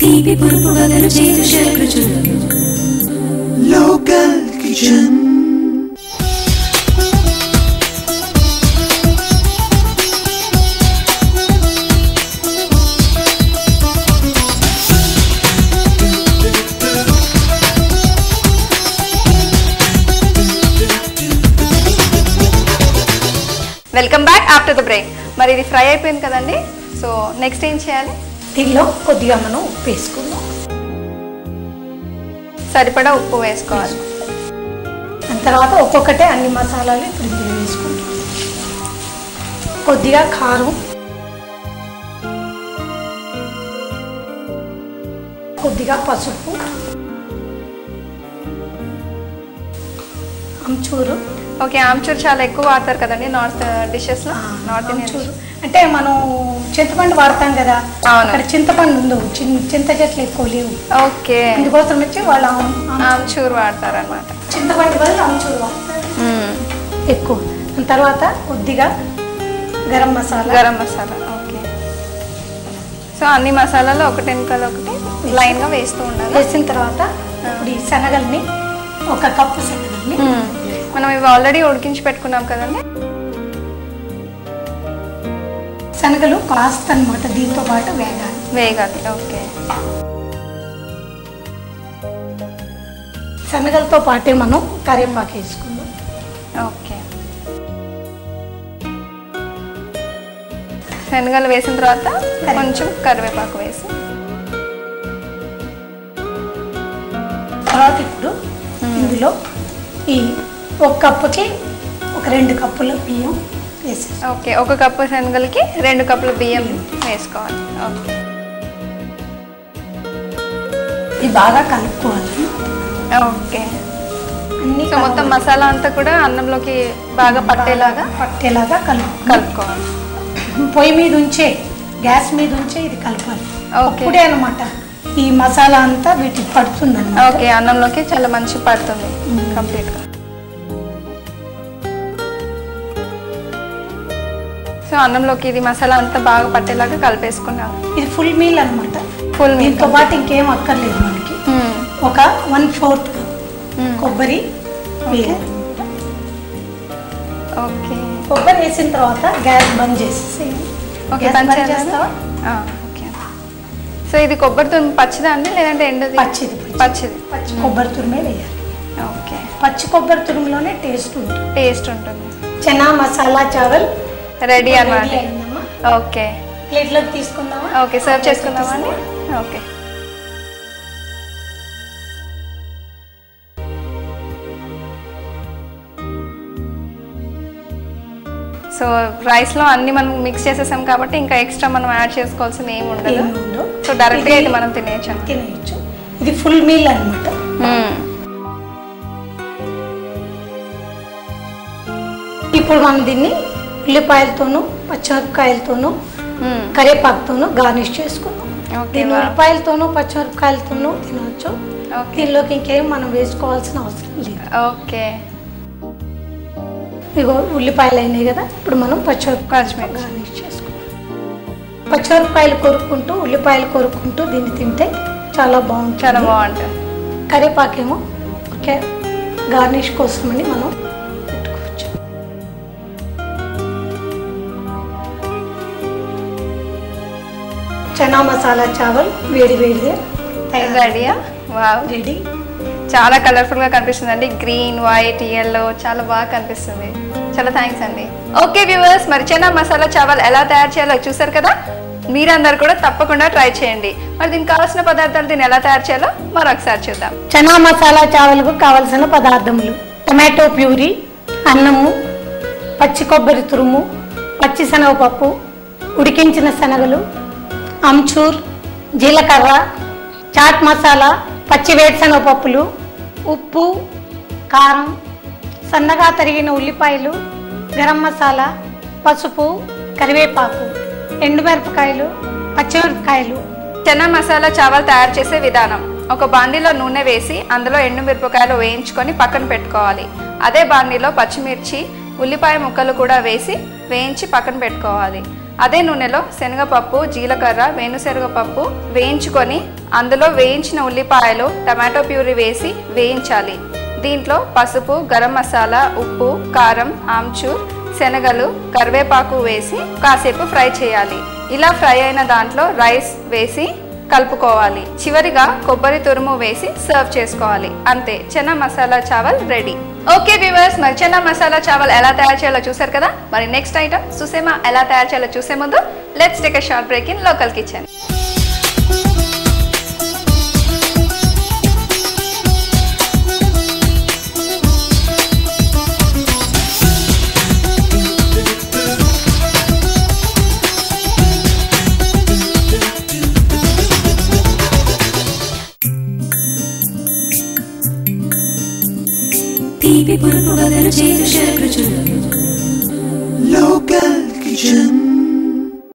తీపి పురుపు వగరు చేదు శర్కృచులు Local Kitchen. Welcome back after the break మరి ఇది ఫ్రై అయిపోయింది కదండి సో నెక్స్ట్ ఏం చేయాలి దీనిలో కొద్దిగా మనం ఉప్పు వేసుకుందాం సరిపడా ఉప్పు వేసుకోవాలి దాని తర్వాత ఒక్కొక్కటే అన్ని మసాలాలు ఇప్పుడు ఇందులో వేసుకుంటాం కొద్దిగా కారం కొద్దిగా పసుపు అంచూరు ఓకే ఆమ్చూర్ చాలా ఎక్కువ వాడతారు కదండి నార్త్ డిషెస్లో నార్త్ ఇండియన్ అంచూరు అంటే మనం చింతపండు వాడతాం కదా అవును. అక్కడ చింతపండు ఉండవు చిన్- చింత చెట్లు ఎక్కువ లేవు ఓకే అందుకోసం వచ్చి వాళ్ళు ఆమ్- ఆమ్- ఆమ్చూర్ వాడతారు అనమాట చింతపండు బదులు అంచూరు వాడతారు ఎక్కువ దాని తర్వాత కొద్దిగా గరం మసాలా గరం మసాలా ఓకే సో అన్ని మసాలాలు ఒకటి వెనకాల ఒకటి లైన్గా వేస్తూ ఉండాలి వేసిన తర్వాత ఇప్పుడు ఈ శనగల్ని ఒక కప్పు శనగల్ని మ్మ్. మనం ఇవి ఆల్రెడీ ఉడికించి పెట్టుకున్నాం కదండి శనగలు కాస్త అనమాట దీంతో పాటు వేగాలి వేగాలి ఓకే శనగలతో పాటే మనం కరివేపాకు వేసుకుందాం ఓకే శనగలు వేసిన తర్వాత కొంచెం కరివేపాకు వేసి తర్వాత ఇప్పుడు ఇందులో ఈ ఒక కప్పుకి ఒక రెండు కప్పుల బియ్యం వేసేసి ఓకే ఒక కప్పు శనగలకి రెండు కప్పుల బియ్యం వేసుకోవాలి ఓకే ఇది బాగా కలుపుకోవాలి ఓకే అన్ని సో మొత్తం మసాలా అంతా కూడా అన్నంలోకి బాగా పట్టేలాగా పట్టేలాగా కలుపు కలుపుకోవాలి పొయ్యి మీద ఉంచే గ్యాస్ మీద ఉంచే ఇది కలపాలి ఓకే. అప్పుడే అనమాట ఈ మసాలా అంతా వీటికి పడుతుంది ఓకే అన్నంలోకి చాలా మంచి పడుతుంది కంప్లీట్గా సో అన్నంలోకి ఇది మసాలా అంతా బాగా పట్టేలాగా కలిపేసుకున్నాం ఇది ఫుల్ మీల్ అనమాట Full meal. దీంతో పాటు ఇంకేం అక్కర్లేదు మనకి ఒక వన్ ఫోర్త్ కొబ్బరి వేయాలి ఓకే కొబ్బరి వేసిన తర్వాత గ్యాస్ బంద్ చేసేసేయండి ఓకే గ్యాస్ బంద్ బంద్ చేయాలా? చేస్తావా ఆ, ఓకే సో ఇది కొబ్బరి తురుము పచ్చిదా అండి లేదంటే ఎండది పచ్చిది పచ్చి. పచ్చిది పచ్చి కొబ్బరి తురుమే వేయాలి ఓకే పచ్చి కొబ్బరి తురుములోనే టేస్ట్ ఉంటుంది టేస్ట్ ఉంటుంది చనా మసాలా చావల్ రెడీ అన్నమాట రెడీ అయిందమ్మా ఓకే ప్లేట్లోకి తీసుకుందామా ఓకే సర్వ్ చేసుకుందామా అండి ఓకే సో రైస్లో అన్ని మనం మిక్స్ చేసేసాం కాబట్టి ఇంకా ఎక్స్ట్రా మనం యాడ్ చేసుకోవాల్సింది ఏమి ఉండదు ఏమి ఉండవు. సో డైరెక్ట్గా ఇది- ఇది మనం తినేయచ్చు తినేయచ్చు ఇది ఫుల్ మీల్ అనమాట ఇప్పుడు మనం దీన్ని ఉల్లిపాయలతోనూ పచ్చిమిరపకాయలతోనూ కరివేపాకుతోనూ గార్నిష్ చేసుకుందాం ఓకే దీన్ని ఉల్లిపాయలతోనూ పచ్చిమిరపకాయలతోనూ తినవచ్చు ఓకే దీనిలోకి ఇంకేం మనం వేసుకోవాల్సిన అవసరం లేదు ఓకే ఇగో ఉల్లిపాయలు అయినాయి కదా ఇప్పుడు మనం పచ్చిమిరపకాయలు పచ్చిమిర్చి. గార్నిష్ చేసుకుందాం పచ్చిమిరపకాయలు కొరుక్కుంటూ ఉల్లిపాయలు కొరుక్కుంటూ దీన్ని తింటే చాలా బాగుంటుంది చాలా బాగుంటుంది కరివేపాకేమో ఓకే గార్నిష్ కోసమని మనం పెట్టుకోవచ్చు చనా మసాలా చావల్ వేడి వేడిదే రెడీయా వావ్ రెడీ చాలా కలర్ఫుల్ గా కనిపిస్తుంది అండి గ్రీన్ వైట్ ఎల్లో చాలా బాగా కనిపిస్తుంది చాలా థ్యాంక్స్ అండి ఓకే వ్యూవర్స్ మరి చెన్నా మసాలా చావల్ ఎలా తయారు చేయాలో చూసారు కదా మీరందరూ కూడా తప్పకుండా ట్రై చేయండి మరి దీనికి కావాల్సిన పదార్థాలు దీన్ని ఎలా తయారు చేయాలో మరొకసారి చూద్దాం చనా మసాలా చావల్కు కావలసిన పదార్థములు టమాటో ప్యూరీ అన్నము పచ్చి కొబ్బరి తురుము పచ్చి శనగపప్పు ఉడికించిన శనగలు అమ్చూర్ జీలకర్ర చాట్ మసాలా పచ్చి వేరుశనగపప్పులు ఉప్పు కారం సన్నగా తరిగిన ఉల్లిపాయలు గరం మసాలా పసుపు కరివేపాకు ఎండుమిరపకాయలు పచ్చిమిరపకాయలు చెన్నా మసాలా చావల్ తయారు చేసే విధానం ఒక బాండీలో నూనె వేసి అందులో ఎండు మిరపకాయలు వేయించుకొని పక్కన పెట్టుకోవాలి అదే బాండీలో పచ్చిమిర్చి ఉల్లిపాయ ముక్కలు కూడా వేసి వేయించి పక్కన పెట్టుకోవాలి అదే నూనెలో శనగపప్పు జీలకర్ర వేణుశనగపప్పు వేయించుకొని అందులో వేయించిన ఉల్లిపాయలు టమాటో ప్యూరీ వేసి వేయించాలి దీంట్లో పసుపు గరం మసాలా ఉప్పు కారం ఆమ్చూర్ శనగలు కరివేపాకు వేసి కాసేపు ఫ్రై చేయాలి ఇలా ఫ్రై అయిన దాంట్లో రైస్ వేసి కలుపుకోవాలి చివరిగా కొబ్బరి తురుము వేసి సర్వ్ చేసుకోవాలి అంతే చెనా మసాలా చావల్ రెడీ ఓకే వ్యూవర్స్ మరి చెనా మసాలా చావల్ ఎలా తయారు చేయాలో చూసారు కదా మరి నెక్స్ట్ ఐటమ్ సుసేమా ఎలా తయారు చేయాలో చూసే ముందు let's take a short break in Local Kitchen తీపి పురుపు వగరు చేదు షడ్రుచులు Local Kitchen.